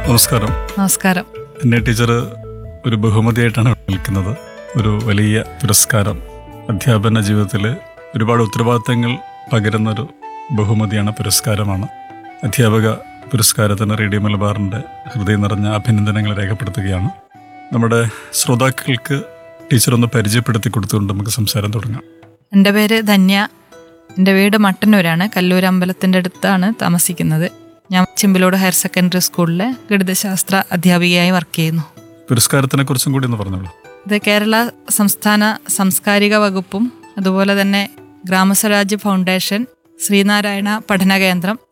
നമസ്കാരം നമസ്കാരം എന്നെ ടീച്ചർ ഒരു ബഹുമതിയായിട്ടാണ് നിൽക്കുന്നത് ഒരു വലിയ പുരസ്കാരം അധ്യാപന ജീവിതത്തിൽ ഒരുപാട് ഉത്തരവാദിത്തങ്ങൾ പകരുന്നൊരു ബഹുമതിയാണ് പുരസ്കാരമാണ് അധ്യാപക പുരസ്കാരത്തിന് റേഡിയോ മലബാറിൻ്റെ ഹൃദയം നിറഞ്ഞ അഭിനന്ദനങ്ങൾ രേഖപ്പെടുത്തുകയാണ് നമ്മുടെ ശ്രോതാക്കൾക്ക് ടീച്ചർ ഒന്ന് പരിചയപ്പെടുത്തി കൊടുത്തുകൊണ്ട് നമുക്ക് സംസാരം തുടങ്ങാം എൻ്റെ പേര് ധന്യ എൻ്റെ വീട് മട്ടന്നൂരാണ് കല്ലൂർ അമ്പലത്തിൻ്റെ അടുത്താണ് താമസിക്കുന്നത് ഞാൻ ചെമ്പിലോട് ഹയർ സെക്കൻഡറി സ്കൂളിലെ ഗണിതശാസ്ത്ര അധ്യാപികയായി വർക്ക് ചെയ്യുന്നു പുരസ്കാരത്തിനെ കുറിച്ചും കൂടി ഒന്ന് പറഞ്ഞോളൂ ഇത് കേരള സംസ്ഥാന സാംസ്കാരിക വകുപ്പും അതുപോലെ തന്നെ ഗ്രാമസ്വരാജ് ഫൗണ്ടേഷൻ ശ്രീനാരായണ പഠന കേന്ദ്രം